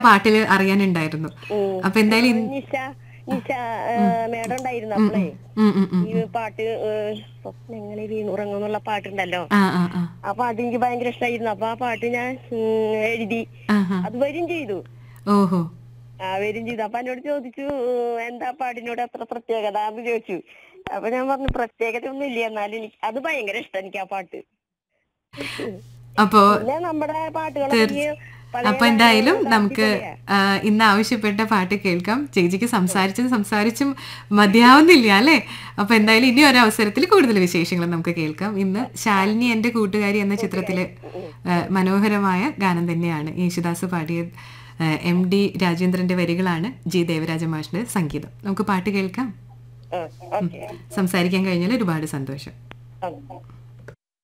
പാട്ടിൽ അറിയാനുണ്ടായിരുന്നു ഉം. അപ്പൊ എന്തായാലും ഇന്ന് നിശ നിശ മേഡം ഉണ്ടായിരുന്നു അപ്പളേ ഉം, ഉം, ഉം. ഈ പാട്ട് ഏഹ്, സ്വപ്നങ്ങളിൽ വീണുറങ്ങുന്നുള്ള പാട്ടുണ്ടല്ലോ ആ ആ ആ അപ്പൊ അതെനിക്ക് ഭയങ്കര ഇഷ്ടമായിരുന്നു അപ്പൊ ആ പാട്ട് ഞാൻ ഉം, എഴുതി ആഹാ. അത് വരും ചെയ്തു ഓഹോ ആ വരും ചെയ്തു അപ്പൊ എന്നോട് ചോദിച്ചു ഏഹ്, എന്താ പാട്ടിനോട് എത്ര പ്രത്യേകത എന്ന് ചോദിച്ചു അപ്പൊ ഞാൻ പറഞ്ഞു പ്രത്യേകത ഒന്നും ഇല്ല എന്നാലും എനിക്ക് അത് ഭയങ്കര ഇഷ്ടം എനിക്ക് ആ പാട്ട് അപ്പോ പിന്നെ നമ്മുടെ പാട്ടുകളൊക്കെ ഈ പഴയ അപ്പൊ എന്തായാലും ഗാനങ്ങളൊക്കെ നമുക്ക് അടിപൊളിയാ. ആ, ഇന്ന് ആവശ്യപ്പെട്ട പാട്ട് കേൾക്കാം ചേച്ചിക്ക് സംസാരിച്ചും സംസാരിച്ചും മതിയാവുന്നില്ല അല്ലേ അപ്പൊ എന്തായാലും ഇനി ഒരു അവസരത്തിൽ കൂടുതൽ വിശേഷങ്ങൾ നമുക്ക് കേൾക്കാം ഇന്ന് ശാലിനി എന്റെ കൂട്ടുകാരി എന്ന ചിത്രത്തിലെ ആ, മനോഹരമായ ഗാനം തന്നെയാണ് യേശുദാസ് പാടിയ ആ, എം ഡി രാജേന്ദ്രന്റെ വരികളാണ് ജി ദേവരാജ മാഷിന്റെ സംഗീതം നമുക്ക് പാട്ട് കേൾക്കാം ആ, ഓക്കെ സംസാരിക്കാൻ കഴിഞ്ഞാൽ ഒരുപാട് സന്തോഷം ആ.